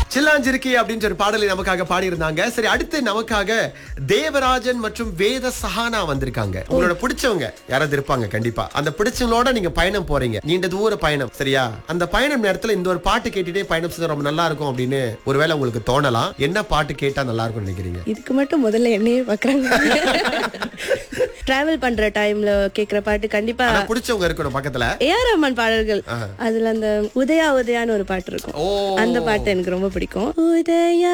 சில்லாஞ்சிருக்கி அப்படின்ற ஒரு பாடலை நமக்காக பாடியிருந்தாங்க சரி அடுத்து நமக்காக தேவராஜன் மற்றும் வேத சஹானா வந்திருக்காங்க உங்களோட பிடிச்சவங்க யாராவது இருப்பாங்க கண்டிப்பா அந்த பிடிச்சவங்களோட நீங்க பயணம் போறீங்க நீண்ட தூர பயணம் சரியா அந்த பயணம் நேரத்துல இந்த ஒரு பாட்டு கேட்டுட்டே பயணம் செய்ய ரொம்ப நல்லா இருக்கும் அப்படின்னு ஒருவேளை உங்களுக்கு தோணலாம் என்ன பாட்டு கேட்டா நல்லா இருக்கும்னு நினைக்கிறீங்க இதுக்கு மட்டும் முதல்ல என்னையே பாக்குறாங்க டிராவல் பண்ற டைம்ல கேக்குற பாட்டு கண்டிப்பா ஆனா பிடிச்சவங்க இருக்கணும் பக்கத்துல ஏஆர் ரஹ்மான் பாடல்கள் அதுல அந்த உதயா உதயான்னு ஒரு பாட்டு இருக்கும் ஓ அந்த பாட்டு எனக்கு ரொம்ப பிடிக்கும் உதயா